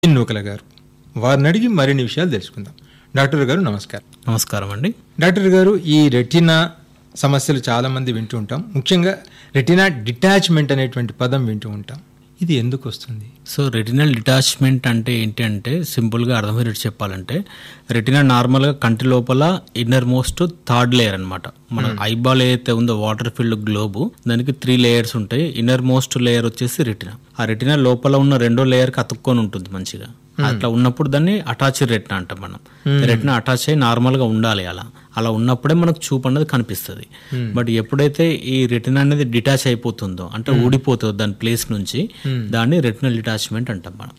నూకల గారు వారిని అడిగి మరిన్ని విషయాలు తెలుసుకుందాం డాక్టర్ గారు నమస్కారం నమస్కారం అండి డాక్టర్ గారు ఈ రెటినా సమస్యలు చాలా మంది వింటూ ఉంటాం ముఖ్యంగా రెటినా డిటాచ్మెంట్ అనేటువంటి పదం వింటూ ఉంటాం ఇది ఎందుకు వస్తుంది సో రెటినల్ డిటాచ్మెంట్ అంటే ఏంటి అంటే సింపుల్గా అర్థమయ్యేటట్టు చెప్పాలంటే రెటినా నార్మల్గా కంటి లోపల ఇన్నర్ మోస్ట్ థర్డ్ లేయర్ అనమాట మన ఐబాల్ ఏదైతే ఉందో వాటర్ ఫిల్డ్ గ్లోబ్ దానికి త్రీ లేయర్స్ ఉంటాయి ఇన్నర్ మోస్ట్ లేయర్ వచ్చేసి రెటినా ఆ రెటినా లోపల ఉన్న రెండో లేయర్కి అతుక్కొని ఉంటుంది మంచిగా అట్లా ఉన్నప్పుడు దాన్ని అటాచ్ రెటినా అంటాం మనం రెటినా అటాచ్ అయ్యి నార్మల్ గా ఉండాలి అలా అలా ఉన్నప్పుడే మనకు చూపు అన్నది కనిపిస్తుంది బట్ ఎప్పుడైతే ఈ రెటినా అనేది డిటాచ్ అయిపోతుందో అంటే ఊడిపోతుందో దాని ప్లేస్ నుంచి దాన్ని రెటినల్ డిటాచ్మెంట్ అంటాం మనం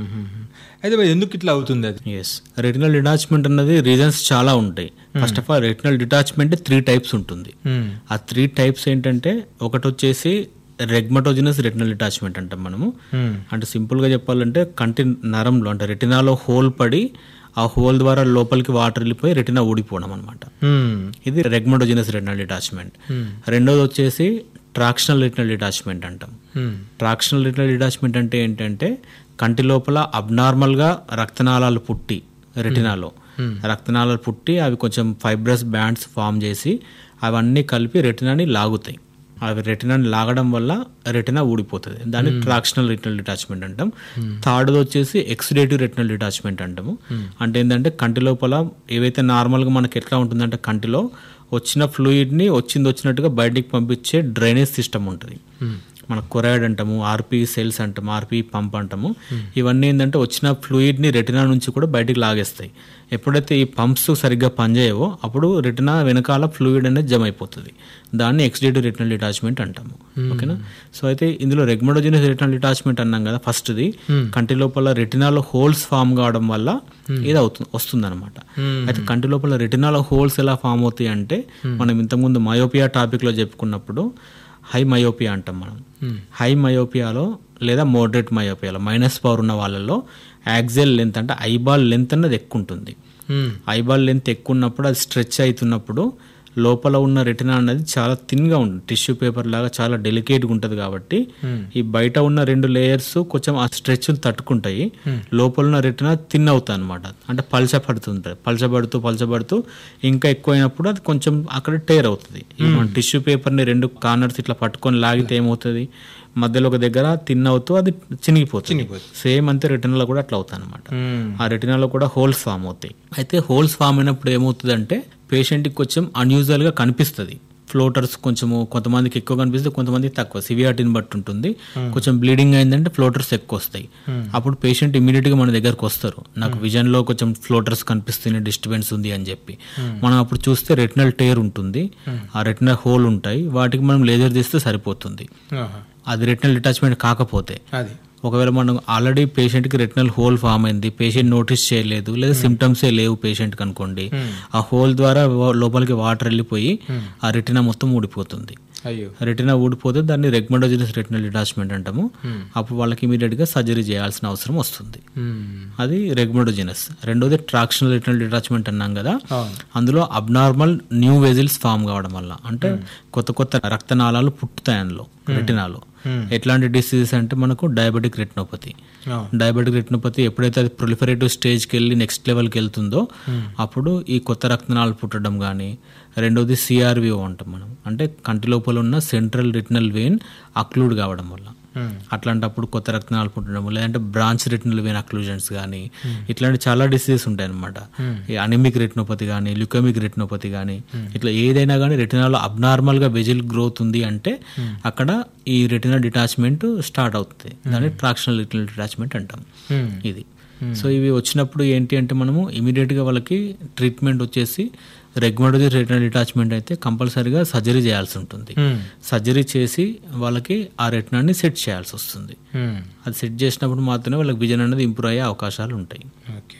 అయితే మరి ఎందుకు ఇట్లా అవుతుంది అది ఎస్ రెటినల్ డిటాచ్మెంట్ అన్నది రీజన్స్ చాలా ఉంటాయి first of all retinal detachment three types ఉంటుంది మ్మ్. ఆ త్రీ టైప్స్ ఏంటంటే ఒకటి వచ్చేసి రెగ్మటోజినస్ రెటినల్ డిటాచ్మెంట్ అంటాం మనము మ్మ్. అంటే సింపుల్గా చెప్పాలంటే కంటి నరంలో అంటే రెటినాలో హోల్ పడి ఆ హోల్ ద్వారా లోపలికి వాటర్ వెళ్ళిపోయి రెటినా ఊడిపోవడం అనమాట మ్మ్. ఇది రెగ్మటోజినస్ రెటినల్ డిటాచ్మెంట్ రెండోది వచ్చేసి ట్రాక్షనల్ రెటినల్ డిటాచ్మెంట్ అంటాం మ్మ్. ట్రాక్షనల్ రెటినల్ డిటాచ్మెంట్ అంటే ఏంటంటే కంటి లోపల అబ్నార్మల్గా రక్తనాళాలు పుట్టి రెటినాలో రక్తనాళాలు పుట్టి అవి కొంచెం ఫైబ్రస్ బ్యాండ్స్ ఫామ్ చేసి అవన్నీ కలిపి రెటినాని లాగుతాయి అవి రెటినాని లాగడం వల్ల రెటినా ఊడిపోతుంది దాన్ని ట్రాక్షనల్ రెటినల్ డిటాచ్మెంట్ అంటాం థర్డ్ వచ్చేసి ఎక్సిడేటివ్ రెటినల్ డిటాచ్మెంట్ అంటాము అంటే ఏంటంటే కంటి లోపల ఏవైతే నార్మల్గా మనకి ఎట్లా ఉంటుందంటే కంటిలో వచ్చిన ఫ్లూయిడ్ని వచ్చింది వచ్చినట్టుగా బయటికి పంపించే డ్రైనేజ్ సిస్టమ్ ఉంటుంది మన కొరాయిడ్ అంటాము ఆర్పి సెల్స్ అంటాము ఆర్పి పంప్ అంటాము ఇవన్నీ ఏంటంటే వచ్చిన ఫ్లూయిడ్ని రెటినా నుంచి కూడా బయటికి లాగేస్తాయి ఎప్పుడైతే ఈ పంప్స్ సరిగ్గా పనిచేయవో అప్పుడు రెటినా వెనకాల ఫ్లూయిడ్ అనేది జమ అయిపోతుంది దాన్ని ఎక్సిడేటివ్ రెటినల్ డిటాచ్మెంట్ అంటాము ఓకేనా సో అయితే ఇందులో రెగ్మడోజినస్ రెటినల్ డిటాచ్మెంట్ అన్నాం కదా ఫస్ట్ది కంటి లోపల రెటినాలో హోల్స్ ఫామ్ కావడం వల్ల ఇది అవుతుంది వస్తుంది అనమాట అయితే కంటి లోపల రెటినాలో హోల్స్ ఎలా ఫామ్ అవుతాయి అంటే మనం ఇంతకుముందు మయోపియా టాపిక్ లో చెప్పుకున్నప్పుడు హై మయోపియా అంటాం మనం హై మయోపియాలో లేదా మోడరేట్ మయోపియాలో మైనస్ పవర్ ఉన్న వాళ్ళలో యాక్సెల్ లెంత్ అంటే ఐబాల్ లెంత్ అన్నది ఎక్కువ ఉంటుంది మ్మ్. ఐబాల్ లెంత్ ఎక్కువ ఉన్నప్పుడు అది స్ట్రెచ్ అవుతున్నప్పుడు లోపల ఉన్న రెటినా అనేది చాలా థిన్గా ఉంటుంది టిష్యూ పేపర్ లాగా చాలా డెలికేట్గా ఉంటుంది కాబట్టి ఈ బయట ఉన్న రెండు లేయర్స్ కొంచెం ఆ స్ట్రెచ్ తట్టుకుంటాయి లోపల ఉన్న రెటినా థిన్ అవుతాయి అనమాట అంటే పలచబడుతుంటుంది పలచబడుతూ పలచబడుతూ ఇంకా ఎక్కువైనప్పుడు అది కొంచెం అక్కడ టేర్ అవుతుంది ఈ మన టిష్యూ పేపర్ని రెండు కార్నర్స్ ఇట్లా పట్టుకొని లాగితే ఏమవుతుంది మధ్యలో ఒక దగ్గర థిన్ అవుతూ అది చినిగిపోతుంది సేమ్ అంతే రెటినాలో కూడా అట్లా అవుతుంది అనమాట మ్మ్. ఆ రెటినాలో కూడా హోల్స్ ఫామ్ అవుతాయి అయితే హోల్స్ ఫామ్ అయినప్పుడు ఏమవుతుందంటే పేషెంట్కి కొంచెం అన్యూజువల్గా కనిపిస్తుంది ఫ్లోటర్స్ కొంచెము కొంతమందికి ఎక్కువ కనిపిస్తుంది కొంతమందికి తక్కువ సివియారిటీని బట్టి ఉంటుంది కొంచెం బ్లీడింగ్ అయిందంటే ఫ్లోటర్స్ ఎక్కువ వస్తాయి అప్పుడు పేషెంట్ ఇమీడియట్ గా మన దగ్గరకు వస్తారు నాకు విజన్ లో కొంచెం ఫ్లోటర్స్ కనిపిస్తున్నాయి డిస్టర్బెన్స్ ఉంది అని చెప్పి మనం అప్పుడు చూస్తే రెటినల్ టేర్ ఉంటుంది ఆ రెటినల్ హోల్ ఉంటాయి వాటికి మనం లేజర్ తీస్తే సరిపోతుంది ఆహా. అది రెటినల్ డిటాచ్మెంట్ కాకపోతే అది ఒకవేళ మనం ఆల్రెడీ పేషెంట్కి రెటినల్ హోల్ ఫామ్ అయింది పేషెంట్ నోటీస్ చేయలేదు లేదా సిమ్టమ్సే లేవు పేషెంట్కి అనుకోండి ఆ హోల్ ద్వారా వా- లోపలికి వాటర్ వెళ్ళిపోయి ఆ రెటినా మొత్తం ఊడిపోతుంది అయ్యో రెటినా ఊడిపోతే దాన్ని రెగ్మడోజినస్ రెటినల్ డిటాచ్మెంట్ అంటాము అప్పుడు వాళ్ళకి ఇమీడియట్ గా సర్జరీ చేయాల్సిన అవసరం వస్తుంది మ్మ్. అది రెగ్మడోజినస్ రెండోది ట్రాక్షనల్ రెటినల్ డిటాచ్మెంట్ అన్నాం కదా అవును. అందులో అబ్నార్మల్ న్యూ వెజిల్స్ ఫామ్ కావడం వల్ల అంటే కొత్త కొత్త రక్తనాళాలు పుట్టుతాయి అందులో రెటినాలో ఎట్లాంటి డిసీజెస్ అంటే మనకు డయాబెటిక్ రెటినోపతి అవును. డయాబెటిక్ రెటినోపతి ఎప్పుడైతే అది ప్రొలిఫరేటివ్ స్టేజ్కి వెళ్ళి నెక్స్ట్ లెవెల్కి వెళ్తుందో అప్పుడు ఈ కొత్త రక్తనాళాలు పుట్టడం కానీ రెండోది సిఆర్విఓ అంటాం మనం అంటే కంటి లోపల ఉన్న సెంట్రల్ రెటినల్ వెయిన్ అక్లూడ్ కావడం వల్ల మ్మ్. అట్లాంటప్పుడు కొత్త రక్తనాళాలు పుట్టడం లేదంటే బ్రాంచ్ రెటినల్ వెయిన్ అక్లూజన్స్ కానీ ఇట్లాంటి చాలా డిసీజెస్ ఉంటాయి అనమాట ఈ అనిమిక్ రెటినోపతి కానీ ల్యూకమిక్ రెటినోపతి కానీ ఇట్లా ఏదైనా కానీ రెటినాలో అబ్నార్మల్ గా వెజిల్ గ్రోత్ ఉంది అంటే అక్కడ ఈ రెటినా డిటాచ్మెంట్ స్టార్ట్ అవుతుంది దాన్ని ట్రాక్షనల్ రెటినల్ డిటాచ్మెంట్ అంటాం మ్మ్. ఇది సో ఇవి వచ్చినప్పుడు ఏంటి అంటే మనము ఇమీడియట్ గా వాళ్ళకి ట్రీట్మెంట్ వచ్చేసి రెగ్యులర్ రెటినల్ డిటాచ్మెంట్ అయితే కంపల్సరీగా సర్జరీ చేయాల్సి ఉంటుంది మ్మ్. సర్జరీ చేసి వాళ్ళకి ఆ రెటినాన్ని సెట్ చేయాల్సి వస్తుంది మ్మ్. అది సెట్ చేసినప్పుడు మాత్రమే వాళ్ళకి విజన్ అనేది ఇంప్రూవ్ అయ్యే అవకాశాలు ఉంటాయి okay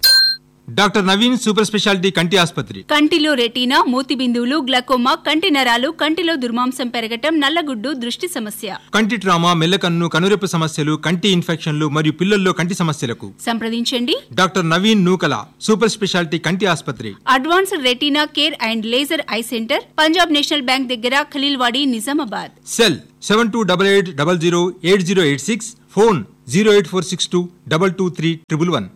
doctor Naveen super speciality కంటి ఆసుపత్రి కంటిలో రెటీనా మూతి బిందువులు గ్లకోమా కంటి నరాలు కంటిలో దుర్మాంసం పెరగటం నల్లగుడ్డు దృష్టి సమస్య కంటి ట్రామా మెల్లకన్ను కనురెప్పు సమస్యలు కంటి ఇన్ఫెక్షన్లు మరియు పిల్లల్లో కంటి సమస్యలకు సంప్రదించండి doctor Naveen Nukala super speciality కంటి ఆసుపత్రి advanced retina care and laser eye centre Punjab National Bank దగ్గర Khaleelwadi Nizamabad cell seven two double eight double zero eight zero eight six phone zero eight four six two double two three triple one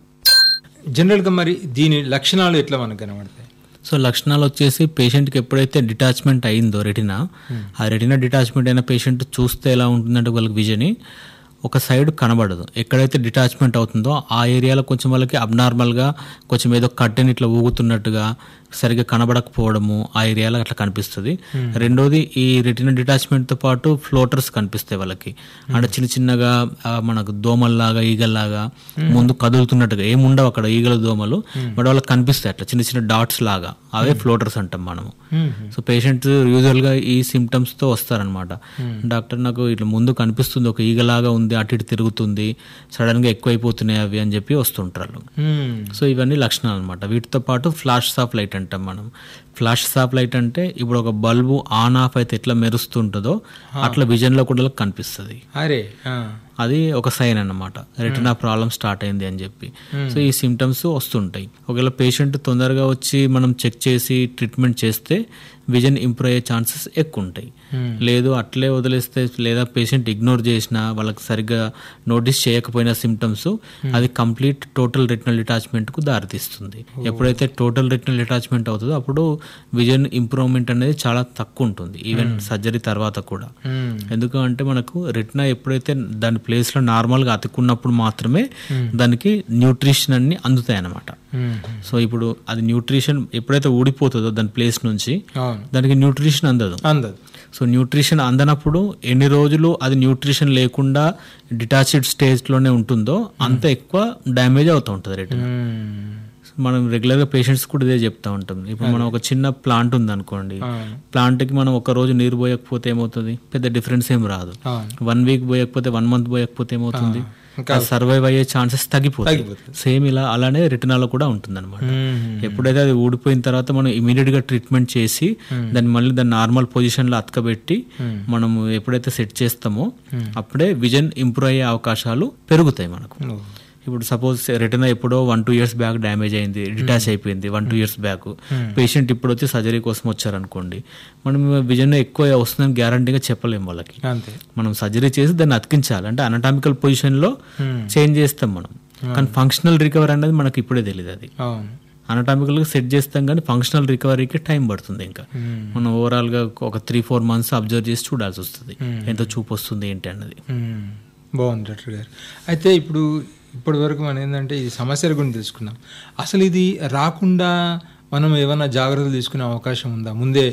జనరల్గా మరి దీని లక్షణాలు ఎట్లా మనకు కనబడతాయి so లక్షణాలు వచ్చేసి పేషెంట్కి ఎప్పుడైతే డిటాచ్మెంట్ అయిందో రెటినా ఆ రెటినా డిటాచ్మెంట్ అయిన పేషెంట్ చూస్తే ఎలా ఉంటుందంటే వాళ్ళకి విజన్ ఒక సైడ్ కనబడదు ఎక్కడైతే డిటాచ్మెంట్ అవుతుందో ఆ ఏరియాలో కొంచెం వాళ్ళకి అబ్నార్మల్గా కొంచెం ఏదో కట్టెని ఇట్లా ఊగుతున్నట్టుగా సరిగ్గా కనబడకపోవడము ఆ ఏరియాలో అట్లా కనిపిస్తుంది రెండోది ఈ రెటినా డిటాచ్మెంట్తో పాటు ఫ్లోటర్స్ కనిపిస్తాయి వాళ్ళకి అంటే చిన్న చిన్నగా ఆ, మనకు దోమల్లాగా ఈగల్లాగా ముందు కదులుతున్నట్టుగా ఏముండవు అక్కడ ఈగల దోమలు బట్ వాళ్ళకి కనిపిస్తాయి అట్లా చిన్న చిన్న డాట్స్ లాగా అవే ఫ్లోటర్స్ అంటాం మనము సో పేషెంట్ యూజువల్గా ఈ సిమ్టమ్స్తో వస్తారనమాట డాక్టర్ నాకు ఇట్లా ముందు కనిపిస్తుంది ఒక ఈగలాగా ఉంది అటు ఇటు తిరుగుతుంది సడన్గా ఎక్కువైపోతున్నాయి అవి అని చెప్పి వస్తుంటారు సో ఇవన్నీ లక్షణాలు అనమాట వీటితో పాటు ఫ్లాష్ ఆఫ్ లైట్ అంటాం మనం ఫ్లాష్ ఆఫ్ లైట్ అంటే ఇప్పుడు ఒక బల్బు ఆన్ ఆఫ్ అయితే ఎట్లా మెరుస్తుంటుందో అట్లా విజన్లో కూడా కనిపిస్తుంది అరే ఆ. అది ఒక సైన్ అన్నమాట రెటినా ప్రాబ్లం స్టార్ట్ అయింది అని చెప్పి సో ఈ సిమ్టమ్స్ వస్తుంటాయి ఒకవేళ పేషెంట్ తొందరగా వచ్చి మనం చెక్ చేసి ట్రీట్మెంట్ చేస్తే విజన్ ఇంప్రూవ్ అయ్యే ఛాన్సెస్ ఎక్కువ ఉంటాయి లేదు అట్లే వదిలేస్తే లేదా పేషెంట్ ఇగ్నోర్ చేసినా వాళ్ళకి సరిగ్గా నోటీస్ చేయకపోయినా సిమ్టమ్స్ అది కంప్లీట్ టోటల్ రెటినల్ డిటాచ్మెంట్కు దారితీస్తుంది ఎప్పుడైతే టోటల్ రెటినల్ డిటాచ్మెంట్ అవుతుందో అప్పుడు విజన్ ఇంప్రూవ్మెంట్ అనేది చాలా తక్కువ ఉంటుంది ఈవెన్ సర్జరీ తర్వాత కూడా మ్మ్. ఎందుకంటే మనకు రెటినా ఎప్పుడైతే దాని ప్లేస్లో నార్మల్గా అతుక్కున్నప్పుడు మాత్రమే దానికి న్యూట్రిషన్ అన్ని అందుతాయి అన్నమాట మ్మ్. సో ఇప్పుడు అది న్యూట్రిషన్ ఎప్పుడైతే ఊడిపోతుందో దాని ప్లేస్ నుంచి అవును దానికి న్యూట్రిషన్ అందదు అందదు సో న్యూట్రిషన్ అందనప్పుడు ఎన్ని రోజులు అది న్యూట్రిషన్ లేకుండా డిటాచ్డ్ స్టేజ్లోనే ఉంటుందో అంత ఎక్కువ డ్యామేజ్ అవుతూ ఉంటుంది రెటినా మ్మ్. మనం రెగ్యులర్గా పేషెంట్స్ కూడా ఇదే చెప్తా ఉంటాం ఇప్పుడు మనం ఒక చిన్న ప్లాంట్ ఉంది అనుకోండి అవును ప్లాంట్కి మనం ఒక రోజు నీరు పోయకపోతే ఏమవుతుంది పెద్ద డిఫరెన్స్ ఏం రాదు అవును వన్ వీక్ పోయకపోతే వన్ మంత్ పోయకపోతే ఏమవుతుంది ఇంకా అది సర్వైవ్ అయ్యే ఛాన్సెస్ తగ్గిపోతాయి తగ్గిపోతుంది. సేమ్ ఇలా అలానే రెటినాలో కూడా ఉంటుంది మ్మ్. ఎప్పుడైతే అది ఊడిపోయిన తర్వాత మనం ఇమీడియట్ గా ట్రీట్మెంట్ చేసి దాన్ని మళ్ళీ దాన్ని నార్మల్ పొజిషన్ లో అతకబెట్టి మనం ఎప్పుడైతే సెట్ చేస్తామో అప్పుడే విజన్ ఇంప్రూవ్ అయ్యే అవకాశాలు పెరుగుతాయి మనకు ఓ. ఇప్పుడు సపోజ్ రెటినా ఎప్పుడో one two years back damage అయింది డిటాచ్ అయిపోయింది one two years back patient ఇప్పుడు వచ్చి సర్జరీ కోసం వచ్చారనుకోండి మనం విజన్ ఎక్కువ వస్తుందని గ్యారంటీగా చెప్పలేము వాళ్ళకి అంతే మనం సర్జరీ చేసి దాన్ని అతికించాలి అంటే అనటామికల్ పొజిషన్లో మ్మ్. చేంజ్ చేస్తాం మనం కానీ ఫంక్షనల్ రికవర్ అనేది మనకి ఇప్పుడే తెలియదు అది అవును అనటామికల్గా సెట్ చేస్తాం కానీ ఫంక్షనల్ రికవరీకి టైం పడుతుంది ఇంకా మ్మ్. మనం ఓవరాల్గా ఒక త్రీ ఫోర్ మంత్స్ అబ్జర్వ్ చేసి చూడాల్సి వస్తుంది ఎంత చూపు వస్తుంది ఏంటి అన్నది మ్మ్. బాగుంది డాక్టర్ గారు అయితే ఇప్పుడు ఇప్పటి వరకు మనం ఏంటంటే ఈ సమస్యల గురించి తెలుసుకున్నాం అసలు ఇది రాకుండా మనం ఏమైనా జాగ్రత్తలు తీసుకునే అవకాశం ఉందా ముందే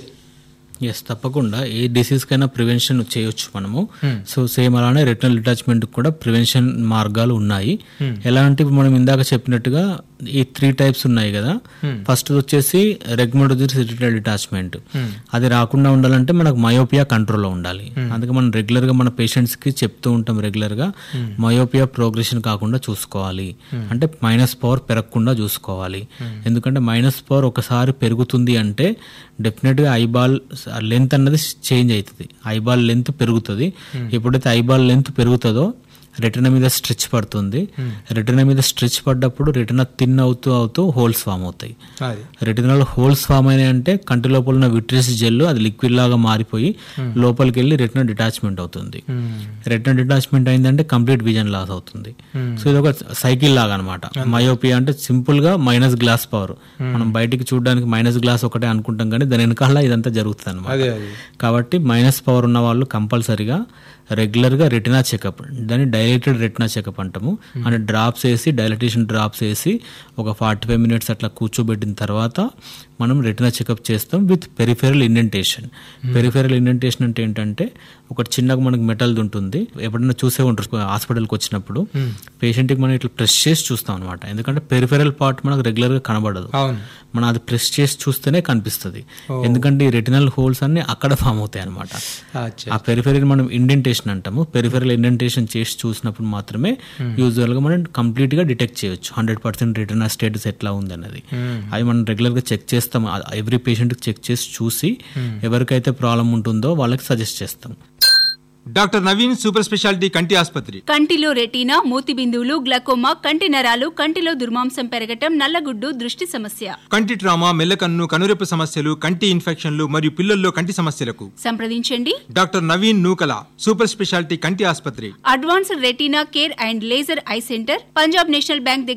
ఎస్ తప్పకుండా ఏ డిసీజ్ కైనా ప్రివెన్షన్ చేయొచ్చు మనము Hmm. సో సేమ్ అలానే రెటినల్ డిటాచ్మెంట్ కూడా ప్రివెన్షన్ మార్గాలు ఉన్నాయి Hmm. ఎలా అంటే ఇప్పుడు మనం ఇందాక చెప్పినట్టుగా ఈ త్రీ టైప్స్ ఉన్నాయి కదా Hmm. ఫస్ట్ వచ్చేసి రెగ్మడోజిస్ రెటినల్ డిటాచ్మెంట్ Hmm. అది రాకుండా ఉండాలంటే మనకు మయోపియా కంట్రోల్లో ఉండాలి అందుకే మనం రెగ్యులర్గా మన పేషెంట్స్కి చెప్తూ ఉంటాం రెగ్యులర్గా మయోపియా ప్రోగ్రెషన్ కాకుండా చూసుకోవాలి అంటే మైనస్ పవర్ పెరగకుండా చూసుకోవాలి ఎందుకంటే మైనస్ పవర్ ఒకసారి పెరుగుతుంది అంటే డెఫినెట్గా ఐబాల్ లెంత్ అన్నది చేంజ్ అవుతుంది ఐబాల్ లెంత్ పెరుగుతుంది ఎప్పుడైతే ఐబాల్ లెంత్ పెరుగుతుందో రెటినా మీద స్ట్రెచ్ పడుతుంది రెటినా మీద స్ట్రెచ్ పడ్డప్పుడు రెటినా థిన్ అవుతూ అవుతూ హోల్స్ ఫామ్ అవుతాయి అది రెటినాలో హోల్స్ ఫామ్ అయినాయి అంటే కంటి లోపల ఉన్న విట్రియస్ జెల్ అది లిక్విడ్ లాగా మారిపోయి లోపలికి వెళ్ళి రెటినా డిటాచ్మెంట్ అవుతుంది మ్మ్. రెటినా డిటాచ్మెంట్ అయిందంటే కంప్లీట్ విజన్ లాస్ అవుతుంది Hmm. సో ఇది ఒక సైకిల్ లాగా అనమాట మయోపియా అంటే సింపుల్ గా మైనస్ గ్లాస్ పవర్ మనం బయటికి చూడడానికి మైనస్ గ్లాస్ ఒకటే అనుకుంటాం కానీ దాని వెనకాల ఇదంతా జరుగుతుంది అనమాట అదే అది కాబట్టి మైనస్ పవర్ ఉన్న వాళ్ళు కంపల్సరిగా రెగ్యులర్గా రెటినా చెకప్ దాన్ని డైలేటెడ్ రెటినా చెకప్ అంటాము అంటే డ్రాప్స్ వేసి డైలటేషన్ డ్రాప్స్ వేసి ఒక ఫార్టీ ఫైవ్ మినిట్స్ అట్లా కూర్చోబెట్టిన తర్వాత మనం రెటినా చెకప్ చేస్తాం with peripheral indentation peripheral indentation అంటే ఏంటంటే ఒకటి చిన్నగా మనకు మెటల్ది ఉంటుంది ఎప్పుడైనా చూసే ఉంటారు హాస్పిటల్కి వచ్చినప్పుడు పేషెంట్కి మనం ఇట్లా ప్రెస్ చేసి చూస్తాం అనమాట ఎందుకంటే పెరిఫెరల్ పార్ట్ మనకు రెగ్యులర్గా కనబడదు అవును మనం అది ప్రెస్ చేసి చూస్తేనే కనిపిస్తుంది ఎందుకంటే ఈ రెటినల్ హోల్స్ అన్ని అక్కడ ఫామ్ అవుతాయి అనమాట అచ్చా ఆ పెరిఫెరల్ మనం ఇండెంటేషన్ అంటాము పెరిఫెరల్ ఇండెంటేషన్ చేసి చూసినప్పుడు మాత్రమే యూజువల్ గా మనం కంప్లీట్ గా డిటెక్ట్ చేయొచ్చు హండ్రెడ్ పర్సెంట్ రిటర్న్ స్టేటస్ ఎట్లా ఉంది అన్నది మ్మ్. అవి మనం రెగ్యులర్ గా చెక్ చేస్తాం ఎవ్రీ పేషెంట్ చెక్ చేసి చూసి ఎవరికైతే ప్రాబ్లం ఉంటుందో వాళ్ళకి సజెస్ట్ చేస్తాం డాక్టర్ నవీన్ సూపర్ స్పెషాలిటీ కంటి ఆసుపత్రి కంటిలో రెటీనా మూతి బిందువులు గ్లకోమా కంటి నరాలు కంటిలో దుర్మాంసం పెరగటం నల్లగుడ్డు దృష్టి సమస్య కంటి ట్రామా మెల్లకన్ను కనురెప్పు సమస్యలు కంటి ఇన్ఫెక్షన్లు మరియు పిల్లల్లో కంటి సమస్యలకు సంప్రదించండి doctor Naveen Nukala super speciality కంటి ఆసుపత్రి advanced retina care and laser eye centre Punjab National Bank దగ్గర